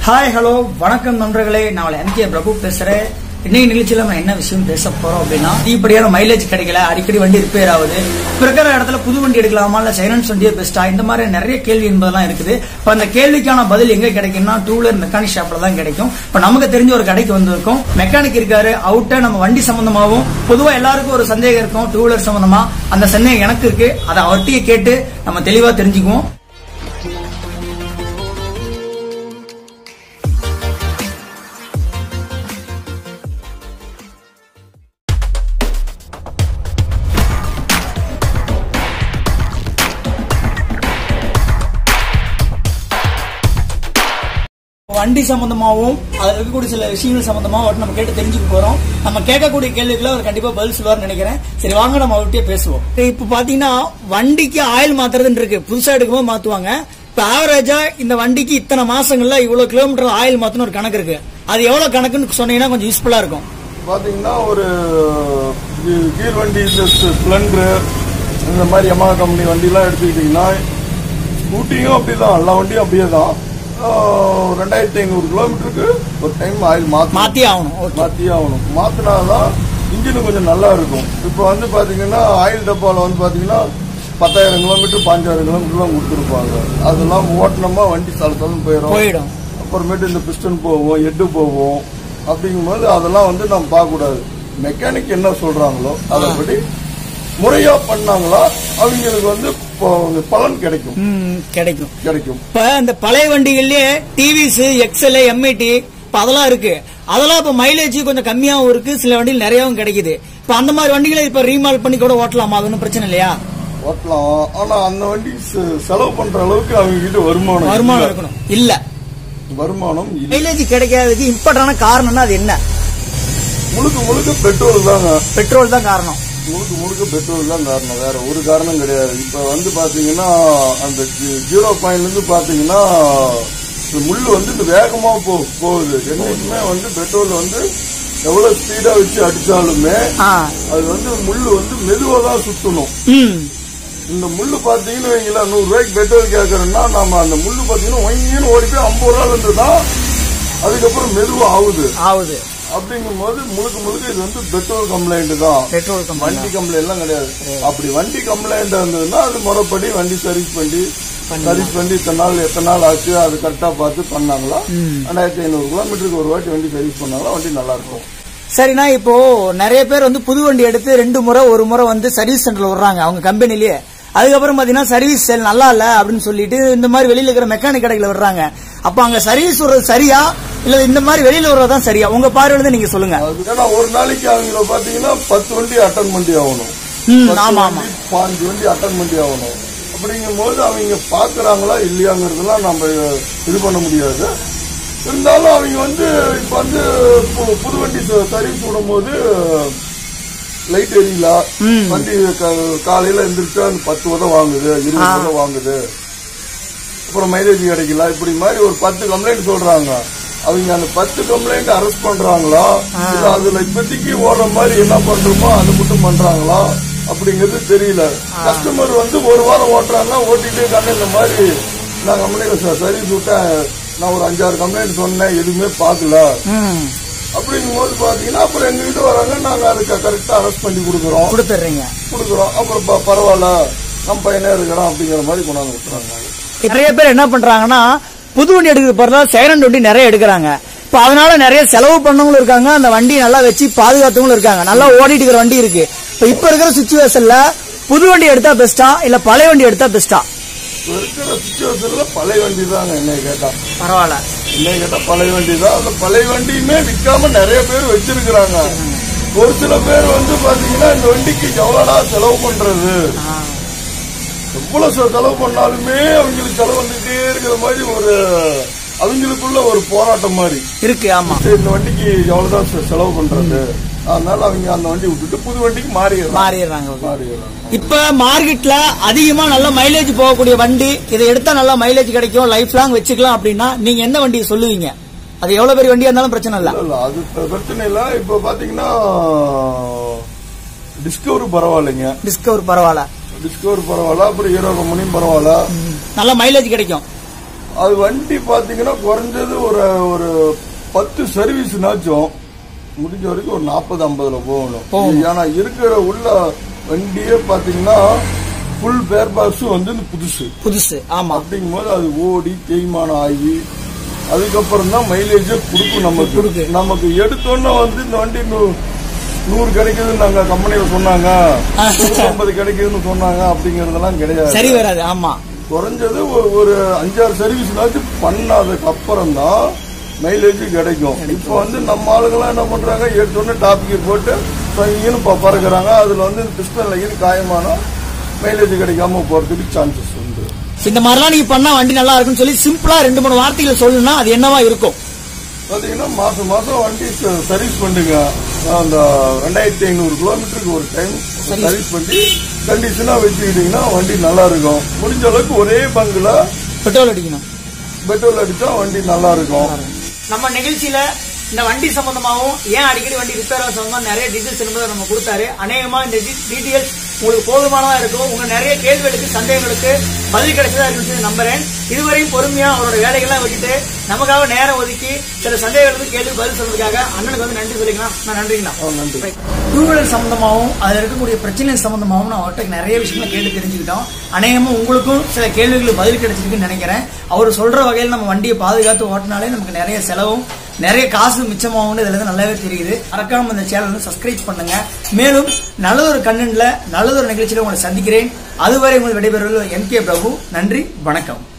Hi hello வணக்கம் நண்பர்களே நான் எம் கே பிரபு பேசுறேன் இன்னைக்கு நிகழ்ச்சியில நம்ம என்ன விஷயம் பேச போறோம் அப்படின்னா இப்படியான மைலேஜ் கிடைக்கல அடிக்கடி வண்டி ரிப்பேர் ஆகுது இப்ப இருக்கிற இடத்துல புது வண்டி எடுக்கலாமா இல்ல சைலன்ஸ் வண்டியே பெஸ்டா இந்த மாதிரி நிறைய கேள்வி என்பதெல்லாம் இருக்குது இப்ப அந்த கேள்விக்கான பதில் எங்க கிடைக்கும்னா டூ வீலர் மெக்கானிக் ஷாப்ல தான் கிடைக்கும் இப்ப நமக்கு தெரிஞ்ச ஒரு கடைக்கு வந்திருக்கோம் மெக்கானிக் இருக்காரு அவர்கிட்ட நம்ம வண்டி சம்பந்தமாவும் பொதுவா எல்லாருக்கும் ஒரு சந்தேகம் இருக்கும் டூ வீலர் சம்பந்தமா அந்த சந்தேகம் எனக்கு இருக்கு அதை அவர்கிட்டயே கேட்டு நம்ம தெளிவா தெரிஞ்சுக்குவோம் வண்டி சம்பந்தமாவும் அதுல இருக்கக்கூடிய சில விஷயங்கள் சம்பந்தமாவும் அவர்ட்ட நம்ம கேட்டு தெரிஞ்சுக்க போறோம் நம்ம கேட்கக்கூடிய கேள்விகளை அவர் கண்டிப்பா பதில் சொல்லுவார்னு நினைக்கிறேன் சரி வாங்க நம்ம அவர்கிட்டயே பேசுவோம் இப்ப பாத்தீங்கன்னா வண்டிக்கு ஆயில் மாத்துறதுன்னு இருக்கு புதுசா எடுக்கும்போது மாத்துவாங்க இப்ப ஆவரேஜா இந்த வண்டிக்கு இத்தனை மாசங்கள்ல இவ்வளவு கிலோமீட்டர் ஆயில் மாத்தணும் ஒரு கணக்கு இருக்கு அது எவ்வளவு கணக்குன்னு சொன்னீங்கன்னா கொஞ்சம் யூஸ்ஃபுல்லா இருக்கும் பாத்தீங்கன்னா ஒரு கீ- கீர் வண்டி ஸ்பிளண்டர் இந்த மாதிரி யமா கம்பெனி வண்டிலாம் எடுத்துக்கிட்டிங்கன்னா ஸ்கூட்டியும் அப்படிதான் எல்லா வண்டியும் அப்படியே தான் ஆஹ், ரெண்டாயிரத்தி ஐநூறு கிலோமீட்டருக்கு ஒரு டைம் ஆயில் மாற்றி மாத்தி ஆகணும் ஓகே மாற்றியே ஆகணும் மாற்றினாதான் இன்ஜின் கொஞ்சம் நல்லா இருக்கும் இப்போ வந்து பார்த்தீங்கன்னா ஆயில் டப்பாவில் வந்து பார்த்தீங்கன்னா பத்தாயிரம் கிலோமீட்டர் பாஞ்சாயிரம் கிலோமீட்டர்லாம் கொடுத்துருப்பாங்க அதெல்லாம் ஓட்டினோமா வண்டி தலை தலன்னு போயிடும் போயிடும் அப்புறமேட்டு இந்த பிஸ்டன் போவோம் எட்டு போவோம் அப்படிங்கும்போது அதெல்லாம் வந்து நம்ம பார்க்கக்கூடாது மெக்கானிக் என்ன சொல்றாங்களோ அதைப்படி முறையா பண்ணாங்களா அவங்களுக்கு வந்து இப்போ பலன் கிடைக்கும் ம், கிடைக்கும் கிடைக்கும் இப்ப இந்த பழைய வண்டிகள்லயே டிவிஸ் எக்ஸல் எம்ஐடி இப்ப அதெல்லாம் இருக்கு அதெல்லாம் இப்ப மைலேஜ் கொஞ்சம் கம்மியாவும் இருக்கு சில வண்டிகள் நிறையவும் கிடைக்குது இப்ப அந்த மாதிரி வண்டிகளை இப்ப ரீமால் பண்ணி கூட ஓட்டலாமா அது ஒன்றும் பிரச்சனை இல்லையா ஓட்டலாம் ஆனா அந்த வண்டி செ- செலவு பண்ற அளவுக்கு அவங்க கிட்ட வருமானம் வருமானம் இல்ல. இருக்கணும் இல்ல வருமானம் இல்ல மைலேஜ் கிடைக்காததுக்கு இம்பார்ட்டான காரணம்னா அது என்ன முழுக்க முழுக்க பெட்ரோல் தாங்க பெட்ரோல் தான் காரணம் முழுக்க முழுக்க பெட்ரோல் தான் காரணம் வேற ஒரு காரணம் கிடையாது இப்ப வந்து பாத்தீங்கன்னா அந்த ஜி- ஜீரோ பாயிண்ட்ல இருந்து பாத்தீங்கன்னா இந்த முள்ளு வந்து இந்த வேகமா போ போகுது என்னைக்குமே வந்து பெட்ரோல் வந்து எவ்வளவு ஸ்பீடா வச்சு அடிச்சாலுமே ஆ. அது வந்து முள்ளு வந்து மெதுவா தான் சுத்தணும் ம் இந்த முள்ளு பாத்தீங்கன்னு வைங்களேன் நூறு ரூபாய்க்கு பெட்ரோல் கேட்கறோம்னா நாம அந்த முள்ளு பாத்தீங்கன்னா ஒயின்னு ஓடி போய் ஐம்பது ரூபால இருந்து தான் அதுக்கப்புறம் மெதுவா ஆகுது ஆகுது அப்படிங்கும் போது முழுக்க முழுக்க இது வந்து பெட்ரோல் கம்ப்ளைண்ட் தான் பெட்ரோல் கம்பெனி வண்டி கம்ப்ளைண்ட் எல்லாம் கிடையாது அப்படி வண்டி கம்ப்ளைண்ட் இருந்ததுன்னா அது முறைப்படி வண்டி சர்வீஸ் பண்ணி சர்வீஸ் பண்ணி இத்தனை நாள் எத்தனை நாள் ஆச்சு அது கரெக்டா பார்த்து பண்ணாங்களா ரெண்டாயிரத்தி ஐநூறு கிலோமீட்டருக்கு ஒரு வாட்டி வண்டி சர்வீஸ் பண்ணாங்களா வண்டி நல்லா இருக்கும் சரிண்ணா இப்போ நிறைய பேர் வந்து புது வண்டி எடுத்து ரெண்டு முறை ஒரு முறை வந்து சர்வீஸ் சென்டர்ல விடுறாங்க அவங்க கம்பெனிலேயே அதுக்கப்புறம் பாத்தீங்கன்னா சர்வீஸ் செல் நல்லா இல்ல அப்படின்னு சொல்லிட்டு இந்த மாதிரி வெளியில இருக்கிற மெக்கானிக் கடைகளை விடுறாங்க அப்ப அங்க சர்வீஸ் விடுறது சரியா இல்ல இந்த மாதிரி வெளியில விடுறதுதான் சரியா உங்க பார்வையில இருந்து நீங்க சொல்லுங்க அது ஏன்னா ஒரு நாளைக்கு அவங்கள பாத்தீங்கன்னா பத்து வண்டி அட்டன் பண்ணி ஆகணும் ம், பத்து ஆமா, வண்டி, பாஞ்சு வண்டி அட்டன் பண்ணி ஆகணும் அப்படிங்கும் போது அவங்க பாக்குறாங்களா இல்லையாங்கிறதெல்லாம் நம்ம இது பண்ண முடியாது இருந்தாலும் அவங்க வந்து இப்ப வந்து பு- புது வண்டி ச- சர்வீஸ் விடும்போது லைட் எரியல வண்டி க- காலையில எந்திரிச்சா அந்த பத்து உதம் வாங்குது இருபது உதம் வாங்குது அப்புறம் மைலேஜ் கிடைக்கல இப்படி மாதிரி ஒரு பத்து கம்ப்ளைண்ட் சொல்றாங்க அவங்க அந்த பத்து கம்ப்ளைண்ட் அரெஸ்ட் பண்றாங்களா இல்ல அதுல இப்போதைக்கு ஓடுற மாதிரி என்ன பண்றோமோ அது மட்டும் பண்றாங்களா அப்படிங்கிறது தெரியல கஸ்டமர் வந்து ஒரு வாரம் ஓட்டுறாங்க ஓட்டிட்டு இருக்காங்க இந்த மாதிரி நான் கம்பெனியில சர்வீஸ் விட்டேன் நான் ஒரு அஞ்சாறு கம்ப்ளைண்ட் சொன்னேன் எதுவுமே பார்க்கல ம், அப்படிங்கும் போது பாத்தீங்கன்னா அப்புறம் எங்க கிட்ட வராங்க நாங்க அதுக்கு கரெக்டா அரெஸ்ட் பண்ணி கொடுக்குறோம் கொடுத்துட்றீங்க கொடுக்குறோம் அப்புறம் ப- பரவாயில்ல நம்ம பையனே இருக்கிறோம் அப்படிங்கிற மாதிரி கொண்டாந்து விட்டுறாங்க நிறைய பேர் என்ன பண்றாங்கன்னா புது வண்டி எடுக்கிற பதிலா செகண்ட் வண்டி நிறைய எடுக்கிறாங்க இப்ப அதனால நிறைய செலவு பண்ணவங்களும் இருக்காங்க அந்த வண்டி நல்லா வச்சு பாதுகாத்தவங்களும் இருக்காங்க நல்லா ஓடிட்டு இருக்கிற வண்டி இருக்கு இப்ப இப்ப இருக்கிற சுச்சுவேஷன்ல புது வண்டி எடுத்தா பெஸ்டா இல்ல பழைய வண்டி எடுத்தா பெஸ்டா இப்ப இருக்கிற சுச்சுவேஷன்ல பழைய வண்டி தாங்க என்னை கேட்டா பரவாயில்ல என்னை கேட்டா பழைய வண்டி தான் அந்த பழைய வண்டியுமே விற்காம நிறைய பேர் வச்சிருக்கிறாங்க ஒரு சில பேர் வந்து பாத்தீங்கன்னா இந்த வண்டிக்கு எவ்வளோடா செலவு பண்றது எவ்வளவு செ- செலவு பண்ணாலுமே அவங்களுக்கு செலவு வந்துட்டே இருக்கிற மாதிரி ஒரு அவங்களுக்குள்ள ஒரு போராட்டம் மாதிரி இருக்கு ஆமா சரி, இந்த வண்டிக்கு எவ்வளவுதான் செ- செலவு பண்றது அதனால அவங்க அந்த வண்டி விட்டுட்டு புது வண்டிக்கு மாறிடுறாங்க மாறிடுறாங்க மாறிடுறாங்க இப்ப மார்க்கெட்ல அதிகமா நல்ல மைலேஜ் போகக்கூடிய வண்டி இதை எடுத்தா நல்ல மைலேஜ் கிடைக்கும் லைஃப் லாங் வச்சுக்கலாம் அப்படின்னா நீங்க எந்த வண்டியை சொல்லுவீங்க அது எவ்வளவு பெரிய வண்டியா இருந்தாலும் பிரச்சனை இல்ல இல்ல, இல்ல அது பிர- பிரச்சனை இல்ல இப்ப பாத்தீங்கன்னா டிஸ்கவர் பரவாயில்லைங்க டிஸ்கவர் பரவாயில்ல டிஸ்கவர் பரவாயில்ல அப்புறம் ஹீரோ கம்பெனியும் பரவாயில்ல நல்ல மைலேஜ் கிடைக்கும் அது வண்டி பாத்தீங்கன்னா குறைஞ்சது ஒரு ஒரு பத்து சர்வீஸ்னாச்சும் முடிஞ்ச வரைக்கும் ஒரு நாற்பது ஐம்பதுல போகணும் போகணும். ஏன்னா இருக்கிற உள்ள வண்டியே பாத்தீங்கன்னா ஃபுல் பேர் பாக்ஸும் வந்து இந்த புதுசு புதுசு ஆமா அப்படிங்கும்போது அது ஓடி தேய்மானம் ஆகி அதுக்கப்புறம் தான் மைலேஜே கொடுக்கும் நமக்கு கொடுக்கு. நமக்கு எடுத்தோன்னே வந்து இந்த வண்டி நூ- நூறு கிடைக்குதுன்னு நாங்க கம்பெனியில சொன்னாங்க ஐம்பது கிடைக்குதுன்னு சொன்னாங்க அப்படிங்கறதெல்லாம் கிடையாது சரி வராது ஆமா குறைஞ்சது ஒரு- ஒரு அஞ்சாறு சர்வீஸ்னாச்சும் பண்ணாததுக்கு அப்புறம் தான் மைலேஜ் கிடைக்கும் இப்போ வந்து நம்ம ஆளுங்கெல்லாம் என்ன பண்றாங்க எடுத்தோடனே டாபிக் போட்டு சங்கின்னு ப- பறக்குறாங்க அதுல வந்து பிஸ்டன் லைன் காயமானா மைலேஜ் கிடைக்காம போறதுக்கு சான்சஸ் உண்டு இந்த மாதிரிலாம் நீங்க பண்ணா வண்டி நல்லா இருக்குன்னு சொல்லி சிம்பிளா ரெண்டு மூணு வார்த்தைகளை சொல்லணும்னா அது என்னவா இருக்கும் பாத்தீங்கன்னா மாசம் மாசம் வண்டி ச- சர்வீஸ் பண்ணுங்க அந்த ரெண்டாயிரத்தி ஐநூறு கிலோமீட்டருக்கு ஒரு டைம் சர்வீஸ் பண்ணி கண்டிஷனா வச்சுக்கிட்டீங்கன்னா வண்டி நல்லா இருக்கும் முடிஞ்ச அளவுக்கு ஒரே பங்குல பெட்ரோல் அடிக்கணும் பெட்ரோல் அடிச்சா வண்டி நல்லா இருக்கும் நம்ம நிகழ்ச்சியில இந்த வண்டி சம்பந்தமாகவும் ஏன் அடிக்கடி வண்டி ரிப்பேர் ஆகும் சம்பந்தமா நிறைய டீடைல்ஸ் என்பதை நம்ம கொடுத்தாரு அநேகமா இந்த டீடைல்ஸ் உங்களுக்கு போதுமானதா இருக்கும் உங்க நிறைய கேள்விகளுக்கு சந்தேகங்களுக்கு பதில் கிடைச்சதா இருக்குன்னு சொல்லி நம்புறேன் இதுவரையும் பொறுமையா அவரோட வேலைகள்லாம் விட்டுட்டு நமக்காக நேரம் ஒதுக்கி சில சந்தேகங்களுக்கு கேள்வி பதில் சொல்றதுக்காக அண்ணனுக்கு வந்து நன்றி சொல்லிக்கலாம் நான் நன்றிங்கண்ணா ஆ, நன்றி டூ வீலர் சம்பந்தமாகவும் அதில் இருக்கக்கூடிய பிரச்சனை சம்பந்தமாகவும் நான் அவர்கிட்ட நிறைய விஷயங்களை கேட்டு தெரிஞ்சுக்கிட்டோம் அநேகமாக உங்களுக்கும் சில கேள்விகளுக்கு பதில் கிடைச்சிருக்குன்னு நினைக்கிறேன் அவர் சொல்ற வகையில் நம்ம வண்டியை பாதுகாத்து ஓட்டினாலே நமக்கு நிறைய செலவும் நிறைய காசு மிச்சமாகும்னு இதுல இருந்து நல்லாவே தெரியுது மறக்காம இந்த சேனல் வந்து சப்ஸ்கிரைப் பண்ணுங்க மேலும் நல்லதொரு கண்டென்ட்ல நல்லதொரு நிகழ்ச்சியில உங்களை சந்திக்கிறேன் அதுவரை உங்கள் விடைபெறுவது எம் கே பிரபு நன்றி வணக்கம்